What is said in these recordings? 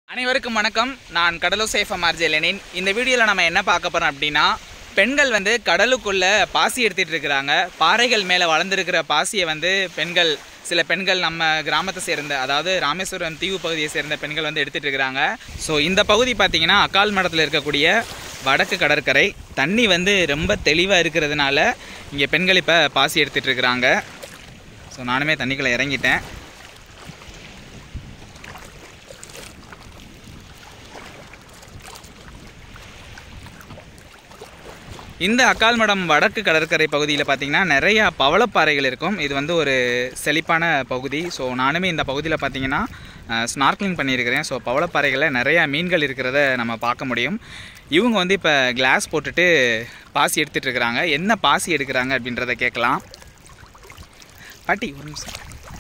அனைவருக்கும் வணக்கம் நான் கடலோசை எஃப்எம்ஆர் லெனின் இந்த வீடியோவில் நம்ம என்ன பார்க்க போகிறோம் அப்படின்னா பெண்கள் வந்து கடலுக்குள்ளே பாசி எடுத்துகிட்டு இருக்கிறாங்க பாறைகள் மேலே வளர்ந்துருக்கிற பாசியை வந்து பெண்கள் சில பெண்கள் நம்ம கிராமத்தை சேர்ந்த அதாவது ராமேஸ்வரம் தீவு பகுதியை சேர்ந்த பெண்கள் வந்து எடுத்துகிட்டு இருக்கிறாங்க ஸோ இந்த பகுதி பார்த்திங்கன்னா அக்கால் மடத்தில் இருக்கக்கூடிய வடக்கு கடற்கரை தண்ணி வந்து ரொம்ப தெளிவாக இருக்கிறதுனால இங்கே பெண்கள் இப்போ பாசி எடுத்துகிட்டு இருக்கிறாங்க ஸோ நானுமே தண்ணிக்குள்ளே இறங்கிட்டேன் இந்த அக்கால்மடம் வடக்கு கடற்கரை பகுதியில் பார்த்தீங்கன்னா நிறையா பவளப்பாறைகள் இருக்கும் இது வந்து ஒரு செழிப்பான பகுதி ஸோ நானுமே இந்த பகுதியில் பார்த்தீங்கன்னா ஸ்னார்க்லிங் பண்ணியிருக்கிறேன் ஸோ பவளப்பாறைகளில் நிறையா மீன்கள் இருக்கிறத நம்ம பார்க்க முடியும் இவங்க வந்து இப்போ கிளாஸ் போட்டுட்டு பாசி எடுத்துகிட்டு இருக்கிறாங்க என்ன பாசி எடுக்கிறாங்க அப்படின்றத கேட்கலாம் பாட்டி ஒரு நிமிஷம்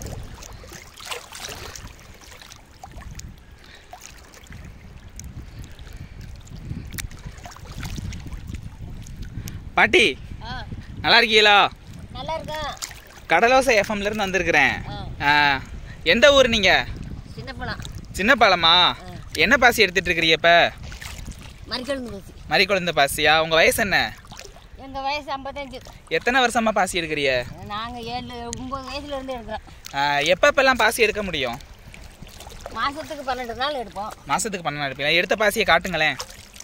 பாட்டி ஆ நல்லா இருக்கீங்களா நல்லா இருக்கேன் கடலோசை எஃப்எம்ல இருந்து வந்திருக்கிறேன் ஆ ஆ, எந்த ஊர் நீங்க சின்ன பழம் சின்ன பாலமா என்ன பாசி எடுத்துட்டு இருக்கிறீங்க இப்ப மறிக்கொழுந்து பேசி மறிக்குழந்த பாசியா உங்க வயசு என்ன எங்கள் வயசு ஐம்பத்தஞ்சு எத்தனை வருஷமா பாசி எடுக்கிறீங்க நாங்கள் ஏழு ஒம்பது வயசுலேருந்து எடுக்கிறோம் ஆ, எப்பப்பெல்லாம் பாசி எடுக்க முடியும் மாதத்துக்கு பன்னெண்டு நாள் எடுப்போம் மாசத்துக்கு பன்னெண்டு எடுப்பீங்க எடுத்த பாசியை காட்டுங்களேன்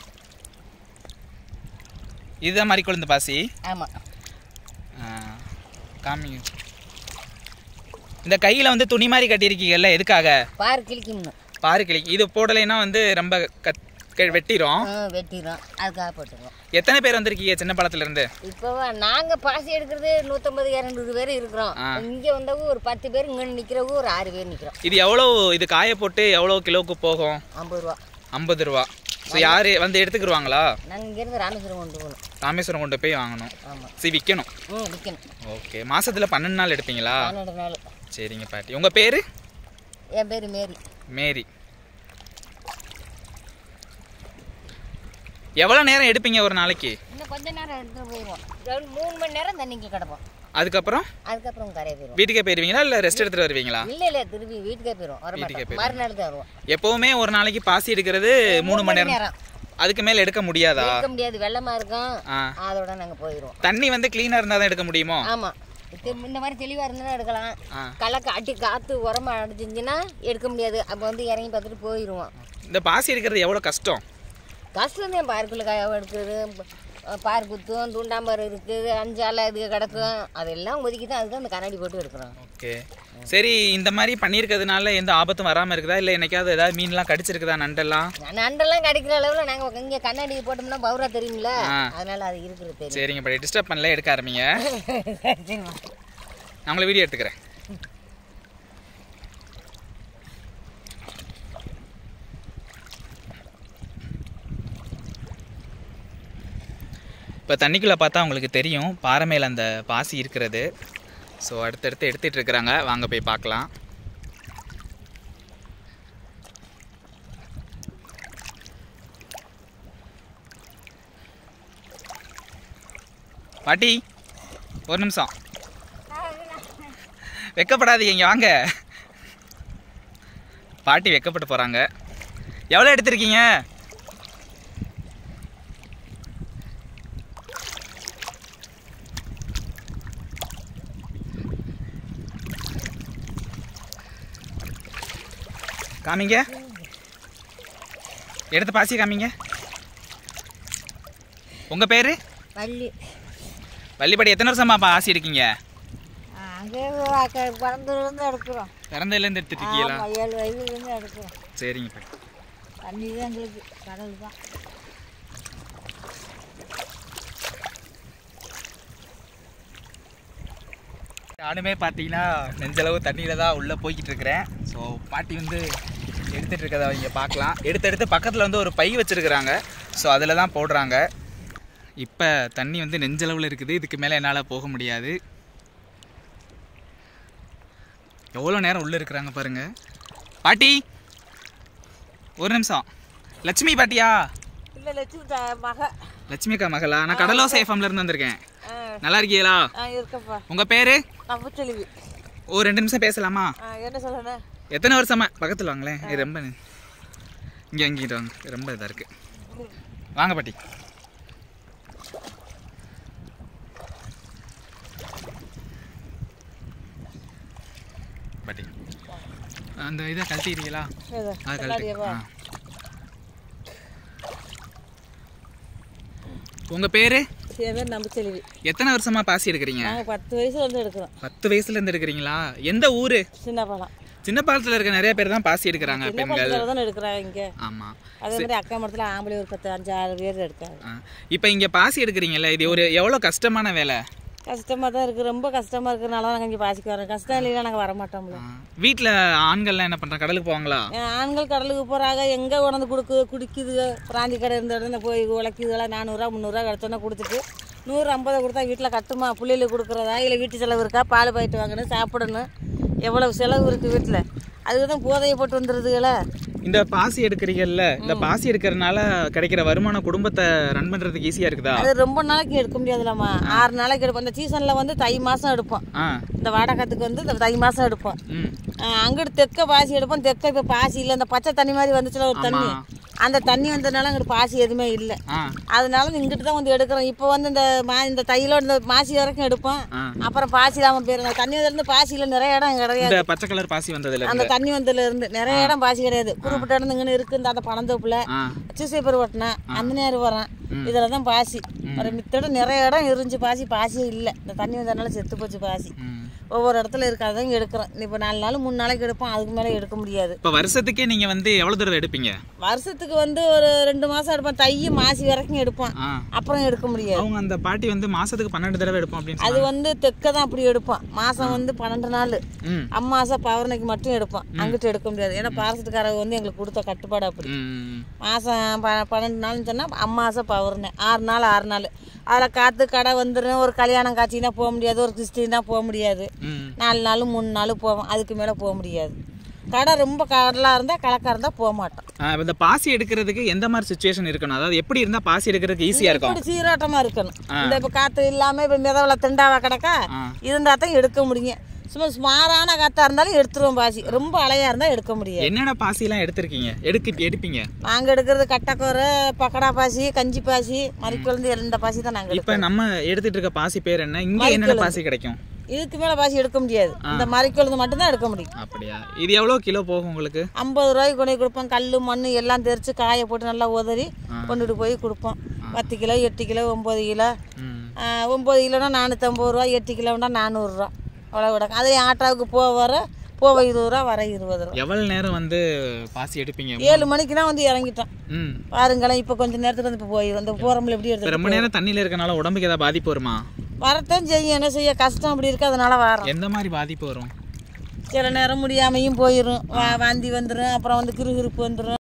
இதுதான் மறிக்குழந்த பாசி ஆமாம் ஆ, காமிங்க இந்த கையில வந்து துணி மாதிரி கட்டியிருக்கீங்கல்ல எதுக்காக பாரு கிளிக்கும்னு பாரு கிளி இது போடலைன்னா வந்து ரொம்ப கத் க- வெட்டிரும் ஆ வெட்டிடுறோம் அதுக்காக போட்டுருவோம் எத்தனை பேர் வந்திருக்கீங்க சின்ன பாலத்துல இருந்து இப்போ நாங்கள் பாசி எடுக்கிறது நூற்றம்பது இரநூறு பேர் இருக்கிறோம் ஆ. இங்கே வந்தவங்க ஒரு பத்து பேர் இங்கே நிற்கிறவங்க ஒரு ஆறு பேர் நிற்கிறோம் இது எவ்வளோ இது காய போட்டு எவ்வளோ கிலோவுக்கு போகும் ஐம்பது ரூபா ஐம்பது ரூபா ஸோ யார் வந்து எடுத்துக்கிருவாங்களா நாங்கள் இங்கேருந்து ராமேஸ்வரம் கொண்டு போகணும் ராமேஸ்வரம் கொண்டு போய் வாங்கணும் ஆமாம் சரி விற்கணும் ம் விற்கணும் ஓகே மாசத்துல பன்னெண்டு நாள் எடுப்பீங்களா பன்னெண்டு நாள் சரிங்க பாட்டி உங்கள் பேர் என் பேர் மேரி மேரி எவ்வளோ நேரம் எடுப்பீங்க ஒரு நாளைக்கு இன்னும் கொஞ்ச நேரம் எடுத்துகிட்டு போயிடுவோம் ரெண்டு மூணு மணி நேரம் தண்ணிக்கு கிடப்போம் அதுக்கப்புறம் அதுக்கப்புறம் கரையை போயிடுவோம் வீட்டுக்கே போயிருவீங்களா இல்லை ரெஸ்ட் எடுத்துகிட்டு வருவீங்களா இல்லை இல்லை திருப்பி வீட்டுக்கே போயிடுவோம் வர வீட்டுக்கே மாட்டோம் மறுநாள் தான் வருவோம் எப்போவுமே ஒரு நாளைக்கு பாசி எடுக்கிறது மூணு மணி நேரம் நேரம் அதுக்கு மேலே எடுக்க முடியாதா எடுக்க முடியாது வெள்ளமா இருக்கும் ஆ அதோட நாங்கள் போயிடுவோம் தண்ணி வந்து க்ளீனாக இருந்தால் தான் எடுக்க முடியுமோ ஆமாம் இந்த மாதிரி தெளிவாக இருந்தாலும் எடுக்கலாம் ஆ கலக்க அடி காற்று உரமா அடிச்சிருந்துச்சுன்னா எடுக்க முடியாது அப்போ வந்து இறங்கி பார்த்துட்டு போயிடுவோம் இந்த பாசி எடுக்கிறது எவ்வளோ கஷ்டம் கஷ்டம் தான் பார்க்குள்ள காய எடுக்கிறது ப- பார் குத்தும் தூண்டாம்பர் இருக்குது அஞ்சாலை இது கிடக்கும் அதெல்லாம் ஒதுக்கி தான் அதுக்கு அந்த கண்ணாடி போட்டு எடுக்கிறோம் ஓகே சரி இந்த மாதிரி பண்ணியிருக்கிறதுனால எந்த ஆபத்தும் வராமல் இருக்குதா இல்லை என்னைக்காவது ஏதாவது மீன்லாம் கடிச்சிருக்குதா நண்டெல்லாம் நண்டெல்லாம் கிடைக்கிற அளவில் நாங்கள் இங்கே கண்ணாடி போட்டோம்னா பவுரா தெரியுங்கள ஆ. அதனால அது இருக்கிறது தெரியும் சரிங்க படி டிஸ்டர்ப் பண்ணல எடுக்க ஆரம்பிங்க சரிம்மா நான் உங்களை வீடியோ எடுத்துக்கிறேன் இப்போ தண்ணிக்குள்ளே பார்த்தா உங்களுக்கு தெரியும் பாறை மேல அந்த பாசி இருக்கிறது ஸோ அடுத்தடுத்து எடுத்துகிட்டு இருக்கிறாங்க வாங்க போய் பார்க்கலாம் பாட்டி ஒரு நிமிஷம் வெக்கப்படாதீங்க இங்கே வாங்க பாட்டி வெக்கப்பட்டு போகிறாங்க எவ்வளோ எடுத்திருக்கீங்க காமிங்க எடுத்த பாசி காமிங்க உங்கள் பேர் பள்ளி வள்ளிப்படி எத்தனை வருஷமா பாசி இருக்கீங்க அங்கே பிறந்ததுலேருந்து எடுக்கிறோம் பிறந்ததுலேருந்து எடுத்துட்டு இருக்கீங்களா ஆமாம் ஏழு வயசுலேருந்து எடுக்கிறோம் சரிங்க பாட்டி தண்ணி தான் எங்களுக்கு கடல் தான் நானுமே பார்த்தீங்கன்னா நெஞ்சளவு தண்ணியில் தான் உள்ளே போய்கிட்டு இருக்கிறேன் ஸோ பாட்டி வந்து எடுத்துகிட்டு இருக்கதை இங்கே பார்க்கலாம் எடுத்து எடுத்து பக்கத்தில் வந்து ஒரு பை வச்சுருக்குறாங்க ஸோ அதில் தான் போடுறாங்க இப்போ தண்ணி வந்து நெஞ்சளவில் இருக்குது இதுக்கு மேலே என்னால் போக முடியாது எவ்வளோ நேரம் உள்ளே இருக்கிறாங்க பாருங்க பாட்டி ஒரு நிமிஷம் லட்சுமி பாட்டியா இல்லை லட்சுமி த மக லட்சுமி அக்கா மகளா நான் கடலோசை எஃப்எம்ல இருந்து வந்திருக்கேன் ஆ நல்லா இருக்கீங்களா ஆ இருக்கப்பா உங்கள் பேர் நம்ம செல்வி ஒரு ரெண்டு நிமிஷம் பேசலாமா ஆ என்ன சொல்லணும் எத்தனை வருஷமா பக்கத்தில் வாங்களேன் இது ரொம்ப நி- இங்கே இங்கிட்ட வாங்க ரொம்ப இதாக இருக்கு வாங்க பாட்டி பாட்டி அந்த இதை கழட்டிக்கிறீங்களா அதை கழட்டி ஆ உங்க பேரு என் பேர் நம்பச்செல்வி எத்தனை வருஷமா பாசி எடுக்கிறீங்க நாங்கள் பத்து வயசுல இருந்து எடுக்கிறோம் பத்து வயசுல இருந்து எடுக்கிறீங்களா எந்த ஊரு சின்ன பழம் சின்ன பாலத்துல இருக்க நிறைய பேர் தான் பாசி எடுக்கிறாங்க சின்ன பெண்கள் பழத்தில் தானே எடுக்கிறாங்க இங்கே ஆமா அதே மாதிரி அக்கா மரத்தில் ஆம்பளை ஒரு பத்து அஞ்சு ஆறு பேர் எடுக்காங்க ஆ. இப்போ இங்க பாசி எடுக்கிறீங்கல்ல இது ஒரு எவ்வளவு கஷ்டமான வேலை கஷ்டமாக தான் இருக்குது ரொம்ப கஷ்டமாக இருக்கிறனால நாங்கள் இங்கே பாசிக்கு வரோம் கஷ்டம் இல்லைன்னா நாங்கள் வரமாட்டோம்ல ஆ. வீட்ல ஆண்கள்லாம் என்ன பண்றாங்க கடலுக்கு போவாங்களா ஏன் ஆண்கள் கடலுக்கு போகிறாங்க எங்கே கொண்டாந்து கொடுக்கு குடிக்குது பிராந்தி கடை இருந்த இடத்துல போய் உழைக்குதுலாம் நானூறுரூவா முந்நூறுரூவா கிடச்சோன்னா கொடுத்துட்டு நூறு ஐம்பதை கொடுத்தா வீட்டில் கட்டுமா பிள்ளைகளுக்கு கொடுக்குறதா இல்லை வீட்டு செலவு இருக்கா பால் பாயிட்டு வாங்கணும் சாப்பிடணும் எவ்வளவு செலவு இருக்குது வீட்டில் அதுக்கு தான் போதையை போட்டு வந்துடுதுங்கள இந்த பாசி எடுக்கிறீங்கல்ல இந்த பாசி எடுக்கிறதுனால கிடைக்கிற வருமானம் குடும்பத்தை ரன் பண்றதுக்கு ஈஸியா இருக்குதா அது ரொம்ப நாளைக்கு எடுக்க முடியாதுல்லம்மா ஆறு நாளைக்கு எடுப்போம் இந்த சீசனில் வந்து தை மாதம் எடுப்போம் ஆ இந்த வாடகத்துக்கு வந்து இந்த தை மாதம் எடுப்போம் ம் ஆஹ் அங்கிட்டு தெற்க பாசி எடுப்போம் தெற்க இப்போ பாசி இல்லை இந்த பச்சை தண்ணி மாதிரி வந்துச்சுல ஒரு தண்ணி அந்த தண்ணி வந்ததுனால அங்கிட்டு பாசி எதுவுமே இல்லை ஆ அதனால இங்கிட்டு தான் வந்து எடுக்கிறோம் இப்போ வந்து இந்த மா இந்த தையில இந்த மாசி வரைக்கும் எடுப்போம் ஆ. அப்புறம் பாசி இல்லாமல் போயிருங்க தண்ணி இருந்து பாசியில் நிறைய இடம் கிடையாது இந்த பச்சை கலர் பாசி வந்ததுல அந்த தண்ணி வந்ததுல இருந்து நிறைய இடம் பாசி கிடையாது குறிப்பிட்ட இடம் இங்கன்னு இருக்கு இந்த அந்த பணந்தோப்புல ஆ சூசைப்பர் ஓட்டினேன் அந்த நேரம் வரேன் இதில் தான் பாசி ஒரு மித்தோட நிறைய இடம் இருந்துச்சு பாசி பாசியே இல்லை இந்த தண்ணி வந்ததுனால செத்து போச்சு பாசி ம். ஒவ்வொரு இடத்துல இருக்காதான் எடுக்கிறோம் இப்போ நாலு நாள் மூணு நாளைக்கு எடுப்போம் அதுக்கு மேலே எடுக்க முடியாது இப்போ வருஷத்துக்கே நீங்க வந்து எவ்வளவு தடவை எடுப்பீங்க வருஷத்துக்கு வந்து ஒரு ரெண்டு மாதம் எடுப்போம் தை மாசி வரைக்கும் எடுப்போம் ஆ அப்புறம் எடுக்க முடியாது அவங்க அந்த பாட்டி வந்து மாசத்துக்கு பன்னெண்டு தடவை எடுப்போம் அப்படின்னு அது வந்து தெற்க தான் அப்படி எடுப்போம் மாதம் வந்து பன்னெண்டு நாள் ம் அம்மாசம் பௌர்ணமிக்கு மட்டும் எடுப்போம் அங்கிட்டு எடுக்க முடியாது ஏன்னா பாரசத்துக்காரங்க வந்து எங்களுக்கு கொடுத்த கட்டுப்பாடு அப்படி ம் மாதம் ப பன்னெண்டு நாள்னு சொன்னால் அம்மாசை பௌர்ணமி ஆறு நாள் ஆறு நாள் அதில் காற்று கடை வந்துடும் ஒரு கல்யாணம் காட்சினா போக முடியாது ஒரு கிறிஸ்டினா போக முடியாது ம் நாலு நாள் மூணு நாள் போவோம் அதுக்கு மேலே போக முடியாது கடை ரொம்ப கடலாக இருந்தால் கலக்காக இருந்தால் போக மாட்டோம் ஆ, இப்ப இந்த பாசி எடுக்கிறதுக்கு எந்த மாதிரி சுச்சுவேஷன் இருக்கணும் அதாவது எப்படி இருந்தா பாசி எடுக்கிறதுக்கு ஈஸியா இருக்கும் இப்படி சீராட்டமாக இருக்கணும் இந்த இப்போ காற்று இல்லாமல் இப்போ மிதவில் திண்டாவா கிடக்கா ஆ. இருந்தால் தான் எடுக்க முடியும் சும்மா சுமாரான காற்றா இருந்தாலும் எடுத்துருவோம் பாசி ரொம்ப அலையாக இருந்தால் எடுக்க முடியாது என்னென்ன பாசிலாம் எடுத்திருக்கீங்க எடுக்க எடுப்பீங்க நாங்கள் எடுக்கிறது கட்டக்கோரை பக்கடா பாசி கஞ்சி பாசி மறிக்குழந்து இந்த பாசி தான் நாங்கள் இப்ப நம்ம எடுத்துட்டு இருக்க பாசி பேர் என்ன இங்க என்னென்ன பாசி கிடைக்கும் இதுக்கு மேலே பாசி எடுக்க முடியாது இந்த மறிக்குழந்து மட்டும்தான் எடுக்க முடியும் அப்படியா இது எவ்வளவு கிலோ போகும் உங்களுக்கு ஐம்பது ரூபாய்க்கு கொண்டு போய் கொடுப்போம் கல் மண் எல்லாம் தெரிச்சு காய போட்டு நல்லா உதறி கொண்டுட்டு போய் கொடுப்போம் பத்து கிலோ எட்டு கிலோ ஒம்பது கிலோ ம் ஆ, ஒம்பது கிலோனா நானூற்றம்பது ரூபா எட்டு கிலோனா நானூறுரூவா அவ்வளோ விடக்கும் அதே ஆட்டோவுக்கு போக வர போக இருபது ரூபா வர இருபது ரூபா எவ்வளவு நேரம் வந்து பாசி எடுப்பீங்க ஏழு மணிக்குனா வந்து இறங்கிட்டோம் ம் பாருங்களேன் இப்போ கொஞ்சம் நேரத்துக்கு வந்து இப்போ போயிடும் இந்த போகிறோம்ல எப்படி இப்ப எடுத்து ரொம்ப நேரம் தண்ணியில இருக்கனால உடம்புக்கு ஏதாவது பாதிப்பு வருமா வரத்தான் செய்யும் என்ன செய்ய கஷ்டம் அப்படி இருக்கு அதனால வரோம் எந்த மாதிரி பாதிப்பு வரும் சில நேரம் முடியாமையும் போயிடும் வா வாந்தி வந்துடும் அப்புறம் வந்து கிருகிருப்பு வந்துடும்